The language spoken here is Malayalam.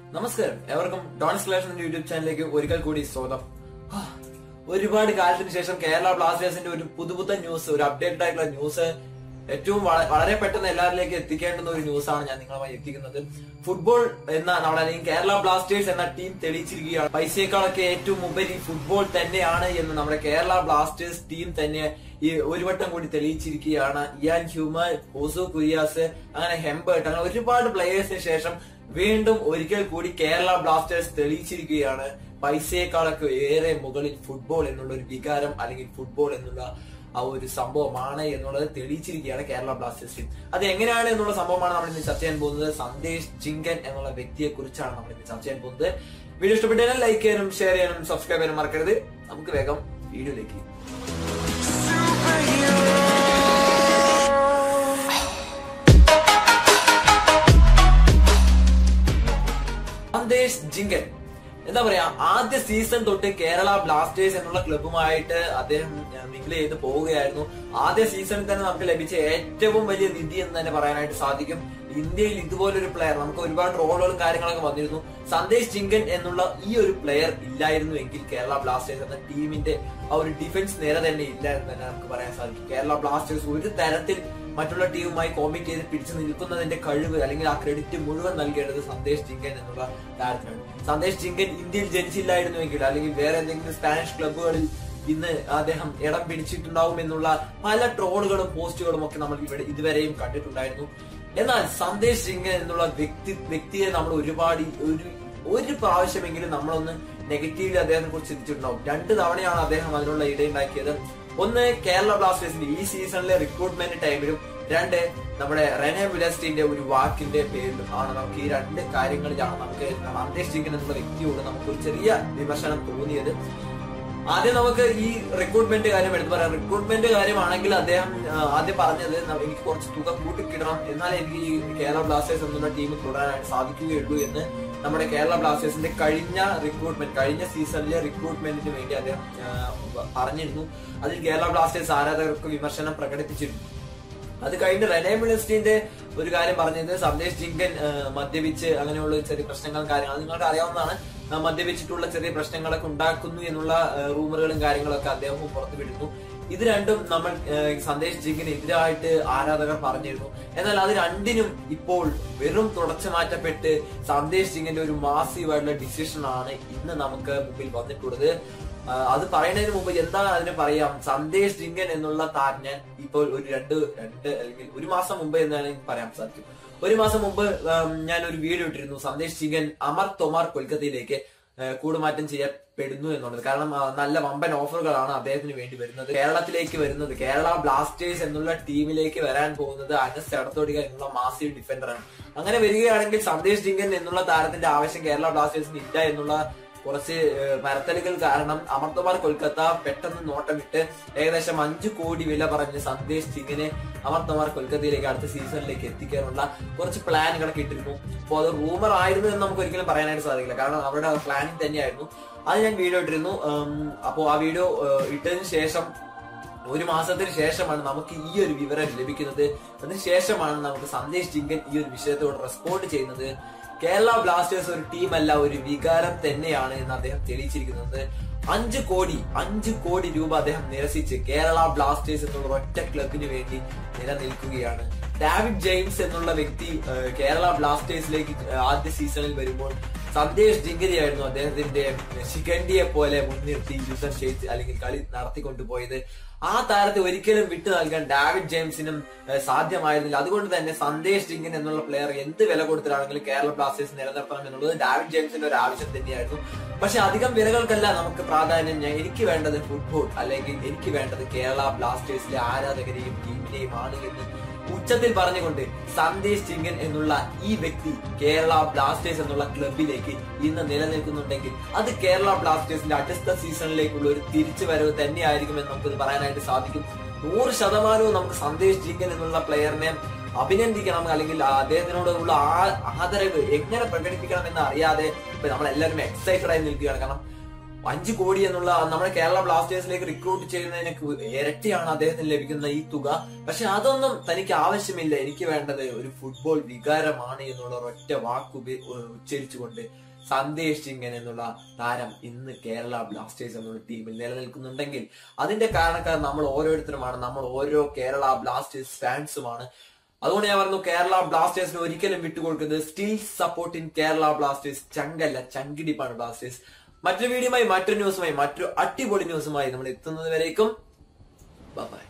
നമസ്കാരം എവർക്കും ഡോൺസ് ക്ലാഷ് എന്ന യൂട്യൂബ് ചാനലിലേക്ക് ഒരിക്കൽ കൂടി സ്വാഗതം ഹാ, ഒരുപാട് കാലത്തിന് ശേഷം കേരള ബ്ലാസ്റ്റേഴ്സിന്റെ ഒരു പുതുപുത്തൻ ന്യൂസ് ഒരു അപ്ഡേറ്റഡ് ആയിട്ടുള്ള ന്യൂസ് ഏറ്റവും വള- വളരെ പെട്ടെന്ന് എല്ലാവരിലേക്ക് എത്തിക്കേണ്ടുന്ന ഒരു ന്യൂസാണ് ഞാൻ നിങ്ങളുമായി എത്തിക്കുന്നത് ഫുട്ബോൾ എന്ന നമ്മുടെ അല്ലെങ്കിൽ കേരള ബ്ലാസ്റ്റേഴ്സ് എന്ന ടീം തെളിയിച്ചിരിക്കുകയാണ് പൈസയെക്കാളൊക്കെ ഏറ്റവും ഉപരി ഫുട്ബോൾ തന്നെയാണ് എന്ന് നമ്മുടെ കേരള ബ്ലാസ്റ്റേഴ്സ് ടീം തന്നെ ഈ ഒരു വട്ടം കൂടി തെളിയിച്ചിരിക്കുകയാണ് ഇയാൻ ഹ്യൂമർ ഓസോ കുര്യാസ് അങ്ങനെ ഹെംബേർട്ട് അങ്ങനെ ഒരുപാട് പ്ലേയേഴ്സിന് ശേഷം വീണ്ടും ഒരിക്കൽ കൂടി കേരള ബ്ലാസ്റ്റേഴ്സ് തെളിയിച്ചിരിക്കുകയാണ് പൈസയെക്കാളൊക്കെ ഏറെ മുകളിൽ ഫുട്ബോൾ എന്നുള്ള ഒരു വികാരം അല്ലെങ്കിൽ ഫുട്ബോൾ എന്നുള്ള ആ ഒരു സംഭവമാണ് എന്നുള്ളത് തെളിയിച്ചിരിക്കുകയാണ് കേരള ബ്ലാസ്റ്റേഴ്സ് ടീം അത് എങ്ങനെയാണ് എന്നുള്ള സംഭവമാണ് നമ്മൾ ഇന്ന് ചർച്ച ചെയ്യാൻ പോകുന്നത് സന്ദേശ് ചിങ്കൻ എന്നുള്ള വ്യക്തിയെ കുറിച്ചാണ് നമ്മൾ ഇന്ന് ചർച്ച ചെയ്യാൻ പോകുന്നത് വീഡിയോ ഇഷ്ടപ്പെട്ടാൽ ലൈക്ക് ചെയ്യാനും ഷെയർ ചെയ്യാനും സബ്സ്ക്രൈബ് ചെയ്യാനും മറക്കരുത് നമുക്ക് വേഗം വീഡിയോയിലേക്ക് സന്ദേശ് ജിങ്കൻ എന്താ പറയാ ആദ്യ സീസൺ തൊട്ട് കേരള ബ്ലാസ്റ്റേഴ്സ് എന്നുള്ള ക്ലബുമായിട്ട് അദ്ദേഹം മിങ്കിൾ ചെയ്ത് പോവുകയായിരുന്നു ആദ്യ സീസണിൽ തന്നെ നമുക്ക് ലഭിച്ച ഏറ്റവും വലിയ നിധി എന്ന് തന്നെ പറയാനായിട്ട് സാധിക്കും ഇന്ത്യയിൽ ഇതുപോലൊരു പ്ലെയർ നമുക്ക് ഒരുപാട് റോളുകളും കാര്യങ്ങളൊക്കെ വന്നിരുന്നു സന്ദേശ് ചിങ്കൻ എന്നുള്ള ഈ ഒരു പ്ലെയർ ഇല്ലായിരുന്നു എങ്കിൽ കേരള ബ്ലാസ്റ്റേഴ്സ് എന്ന ടീമിന്റെ ആ ഒരു ഡിഫൻസ് നിര തന്നെ ഇല്ലായിരുന്നു തന്നെ നമുക്ക് പറയാൻ സാധിക്കും കേരള ബ്ലാസ്റ്റേഴ്സ് ഒരു തരത്തിൽ മറ്റുള്ള ടീമുമായി കോമ്പീറ്റ് ചെയ്ത് പിടിച്ചു നിൽക്കുന്നതിന്റെ കഴിവ് അല്ലെങ്കിൽ ആ ക്രെഡിറ്റ് മുഴുവൻ നൽകേണ്ടത് സന്ദേശ് ചിങ്കൻ എന്നുള്ള കാര്യത്തിലാണ് സന്ദേശ് ചിങ്കൻ ഇന്ത്യയിൽ ജനിച്ചില്ലായിരുന്നുവെങ്കിൽ അല്ലെങ്കിൽ വേറെ എന്തെങ്കിലും സ്പാനിഷ് ക്ലബ്ബുകളിൽ ഇന്ന് അദ്ദേഹം ഇടം പിടിച്ചിട്ടുണ്ടാവും എന്നുള്ള പല ട്രോളുകളും പോസ്റ്റുകളും ഒക്കെ നമ്മൾ ഇവിടെ ഇതുവരെയും കണ്ടിട്ടുണ്ടായിരുന്നു എന്നാൽ സന്ദേശ് ചിങ്കൻ എന്നുള്ള വ്യക്തി വ്യക്തിയെ നമ്മൾ ഒരുപാട് ഈ ഒരു ഒരു പ്രാവശ്യമെങ്കിലും നമ്മളൊന്ന് നെഗറ്റീവ്ലി അദ്ദേഹത്തെ കുറിച്ച് ചിന്തിച്ചിട്ടുണ്ടാവും രണ്ട് തവണയാണ് അദ്ദേഹം അതിനുള്ള ഇടയുണ്ടാക്കിയത് ഒന്ന് കേരള ബ്ലാസ്റ്റേഴ്സിന്റെ ഈ സീസണിലെ റിക്രൂട്ട്മെന്റ് ടൈമിലും രണ്ട് നമ്മുടെ റെനെ വിലസ്റ്റിന്റെ ഒരു വാക്കിന്റെ പേരിലും ആണ് നമുക്ക് ഈ രണ്ട് കാര്യങ്ങളിലാണ് നമുക്ക് സന്ദേശ് ചിങ്കൻ എന്നുള്ള വ്യക്തിയോട് നമുക്ക് ഒരു ചെറിയ വിമർശനം തോന്നിയത് ആദ്യം നമുക്ക് ഈ റിക്രൂട്ട്മെന്റ് കാര്യം എടുത്തു പറയാം റിക്രൂട്ട്മെന്റ് കാര്യമാണെങ്കിൽ അദ്ദേഹം ആ, ആദ്യം പറഞ്ഞത് ന- എനിക്ക് കുറച്ച് തുക കൂട്ടിക്കിടണം എന്നാലേ എനിക്ക് ഈ കേരള ബ്ലാസ്റ്റേഴ്സ് എന്നുള്ള ടീം തുടരാനായിട്ട് സാധിക്കുകയുള്ളൂ എന്ന് നമ്മുടെ കേരള ബ്ലാസ്റ്റേഴ്സിന്റെ കഴിഞ്ഞ റിക്രൂട്ട്മെന്റ് കഴിഞ്ഞ സീസണിലെ റിക്രൂട്ട്മെന്റിന് വേണ്ടി അദ്ദേഹം ആ, പറഞ്ഞിരുന്നു അതിൽ കേരള ബ്ലാസ്റ്റേഴ്സ് ആരാധകർക്ക് വിമർശനം പ്രകടിപ്പിച്ചിരുന്നു അത് കഴിഞ്ഞ് റെനെ മിനിസ്റ്റിന്റെ ഒരു കാര്യം പറഞ്ഞത് സന്ദേശ് ജിങ്കൻ ആ, മദ്യപിച്ച് അങ്ങനെയുള്ള ചെറിയ പ്രശ്നങ്ങളും കാര്യങ്ങളും നിങ്ങൾക്ക് അറിയാവുന്നതാണ് ആ, മദ്യപിച്ചിട്ടുള്ള ചെറിയ പ്രശ്നങ്ങളൊക്കെ ഉണ്ടാക്കുന്നു എന്നുള്ള ആ, റൂമറുകളും കാര്യങ്ങളൊക്കെ അദ്ദേഹവും പുറത്തുവിടുന്നു ഇത് രണ്ടും നമ്മൾ ആ, സന്ദേശ് ജിങ്കിന് എതിരായിട്ട് ആരാധകർ പറഞ്ഞിരുന്നു എന്നാൽ അത് രണ്ടിനും ഇപ്പോൾ വെറും തുടച്ചു മാറ്റപ്പെട്ട് സന്ദേശ് ജിങ്കിന്റെ ഒരു മാസീവായിട്ടുള്ള ഡിസിഷൻ ആണ് ഇന്ന് നമുക്ക് മുമ്പിൽ വന്നിട്ടുള്ളത് ആ, അത് പറയുന്നതിന് മുമ്പ് എന്താണ് അതിന് പറയാം സന്ദേശ് ജിങ്കൻ എന്നുള്ള താരൻ ഇപ്പോൾ ഒരു രണ്ട് രണ്ട് അല്ലെങ്കിൽ ഒരു മാസം മുമ്പ് എന്നാണ് എനിക്ക് പറയാൻ സാധിക്കും ഒരു മാസം മുമ്പ് ഉം, ഞാൻ ഒരു വീഡിയോ ഇട്ടിരുന്നു സന്ദേശ് ജിങ്കൻ അമർ തൊമാർ കൊൽക്കത്തയിലേക്ക് ആ, കൂടുമാറ്റം ചെയ്യപ്പെടുന്നു എന്നുള്ളത് കാരണം ആ, നല്ല വമ്പൻ ഓഫറുകളാണ് അദ്ദേഹത്തിന് വേണ്ടി വരുന്നത് കേരളത്തിലേക്ക് വരുന്നത് കേരള ബ്ലാസ്റ്റേഴ്സ് എന്നുള്ള ടീമിലേക്ക് വരാൻ പോകുന്നത് അനസ് എടത്തോടിക എന്നുള്ള മാസീവ് ഡിഫൻഡറാണ് അങ്ങനെ വരികയാണെങ്കിൽ സന്ദേശ് ജിങ്കൻ എന്നുള്ള താരത്തിന്റെ ആവശ്യം കേരള ബ്ലാസ്റ്റേഴ്സിന് ഇല്ല എന്നുള്ള കുറച്ച് ഏഹ്, പരത്തലുകൾ കാരണം അമർത്തുമാർ കൊൽക്കത്ത പെട്ടെന്ന് നോട്ടമിട്ട് ഏകദേശം അഞ്ചു കോടി വില പറഞ്ഞ് സന്ദേശ് സിംഗിനെ അമർത്തുമാർ കൊൽക്കത്തയിലേക്ക് അടുത്ത സീസണിലേക്ക് എത്തിക്കാനുള്ള കുറച്ച് പ്ലാനുകളൊക്കെ ഇട്ടിരുന്നു അപ്പോൾ അത് റൂമർ ആയിരുന്നു എന്ന് നമുക്ക് ഒരിക്കലും പറയാനായിട്ട് സാധിക്കില്ല കാരണം അവരുടെ പ്ലാനിങ് തന്നെയായിരുന്നു അത് ഞാൻ വീഡിയോ ഇട്ടിരുന്നു അപ്പോൾ ആ വീഡിയോ ഇട്ടതിന് ശേഷം ഒരു മാസത്തിന് ശേഷമാണ് നമുക്ക് ഈ ഒരു വിവരം ലഭിക്കുന്നത് അതിന് ശേഷമാണ് നമുക്ക് സന്ദേശ് ജിങ്കൻ ഈ ഒരു വിഷയത്തോട് റെസ്പോണ്ട് ചെയ്യുന്നത് കേരള ബ്ലാസ്റ്റേഴ്സ് ഒരു ടീമല്ല ഒരു വികാരം തന്നെയാണ് എന്ന് അദ്ദേഹം തെളിയിച്ചിരിക്കുന്നത് അഞ്ച് കോടി അഞ്ച് കോടി രൂപ അദ്ദേഹം നിരസിച്ച് കേരള ബ്ലാസ്റ്റേഴ്സ് എന്നുള്ള ഒറ്റ ക്ലബിന് വേണ്ടി നിലനിൽക്കുകയാണ് ഡാവിഡ് ജെയിംസ് എന്നുള്ള വ്യക്തി ഏഹ്, കേരള ബ്ലാസ്റ്റേഴ്സിലേക്ക് ആദ്യ സീസണിൽ വരുമ്പോൾ സന്ദേശ് ജിങ്കരിയായിരുന്നു അദ്ദേഹത്തിന്റെ ശിഖണ്ഡിയെ പോലെ മുൻനിർത്തി യുദ്ധം ചെയ്ത് അല്ലെങ്കിൽ കളി നടത്തിക്കൊണ്ടുപോയത് ആ താരത്തെ ഒരിക്കലും വിട്ടു നൽകാൻ ഡാവിഡ് ജെയിംസിനും ഏഹ്, സാധ്യമായിരുന്നില്ല അതുകൊണ്ട് തന്നെ സന്ദേശ് ജിങ്കൻ എന്നുള്ള പ്ലെയർ എന്ത് വില കൊടുത്തിട്ടാണെങ്കിലും കേരള ബ്ലാസ്റ്റേഴ്സ് നിലനിർത്തണം എന്നുള്ളത് ഡാവിഡ് ജെയിംസിന്റെ ഒരു ആവശ്യം തന്നെയായിരുന്നു പക്ഷെ അധികം വിലകൾക്കല്ല നമുക്ക് പ്രാധാന്യം ഞാൻ എനിക്ക് വേണ്ടത് ഫുട്ബോൾ അല്ലെങ്കിൽ എനിക്ക് വേണ്ടത് കേരള ബ്ലാസ്റ്റേഴ്സിലെ ആരാധകരെയും ടീമിനെയും ആണ് എന്ന് ഉച്ചത്തിൽ പറഞ്ഞുകൊണ്ട് സന്ദേശ് ചിങ്കൻ എന്നുള്ള ഈ വ്യക്തി കേരള ബ്ലാസ്റ്റേഴ്സ് എന്നുള്ള ക്ലബിലേക്ക് ഇന്ന് നിലനിൽക്കുന്നുണ്ടെങ്കിൽ അത് കേരള ബ്ലാസ്റ്റേഴ്സിന്റെ അടുത്ത സീസണിലേക്കുള്ള ഒരു തിരിച്ചുവരവ് തന്നെയായിരിക്കുമെന്ന് നമുക്കിത് പറയാനായിട്ട് സാധിക്കും നൂറ് ശതമാനവും നമുക്ക് സന്ദേശ് ചിങ്കൻ എന്നുള്ള പ്ലെയറിനെ അഭിനന്ദിക്കണം അല്ലെങ്കിൽ അദ്ദേഹത്തിനോടുള്ള ആ ആദരവ് എങ്ങനെ പ്രകടിപ്പിക്കണം എന്ന് അറിയാതെ ഇപ്പൊ നമ്മളെല്ലാവരും എക്സൈറ്റഡ് ആയി നിൽക്കുകയാണ് കാരണം അഞ്ചു കോടി എന്നുള്ള നമ്മുടെ കേരള ബ്ലാസ്റ്റേഴ്സിലേക്ക് റിക്രൂട്ട് ചെയ്യുന്നതിന് ഇരട്ടിയാണ് അദ്ദേഹത്തിന് ലഭിക്കുന്ന ഈ തുക പക്ഷെ അതൊന്നും തനിക്ക് ആവശ്യമില്ല എനിക്ക് വേണ്ടത് ഒരു ഫുട്ബോൾ വികാരമാണ് എന്നുള്ള ഒരൊറ്റ വാക്ക് ഉപ- ഉച്ചരിച്ചുകൊണ്ട് സന്ദേശ് ചിങ്ങൻ എന്നുള്ള താരം ഇന്ന് കേരള ബ്ലാസ്റ്റേഴ്സ് എന്നുള്ള ടീമിൽ നിലനിൽക്കുന്നുണ്ടെങ്കിൽ അതിന്റെ കാരണക്കാർ നമ്മൾ ഓരോരുത്തരുമാണ് നമ്മൾ ഓരോ കേരള ബ്ലാസ്റ്റേഴ്സ് ഫാൻസുമാണ് അതുകൊണ്ട് ഞാൻ പറഞ്ഞു കേരള ബ്ലാസ്റ്റേഴ്സിന് ഒരിക്കലും വിട്ടുകൊടുക്കുന്നത് still support in Kerala Blasters ചങ്കല്ല ചങ്കിടിപ്പാണ് ബ്ലാസ്റ്റേഴ്സ് മറ്റൊരു വീഡിയോയുമായി മറ്റൊരു ന്യൂസുമായി മറ്റൊരു അടിപൊളി ന്യൂസുമായി നമ്മൾ എത്തുന്നത് വരേക്കും ബൈ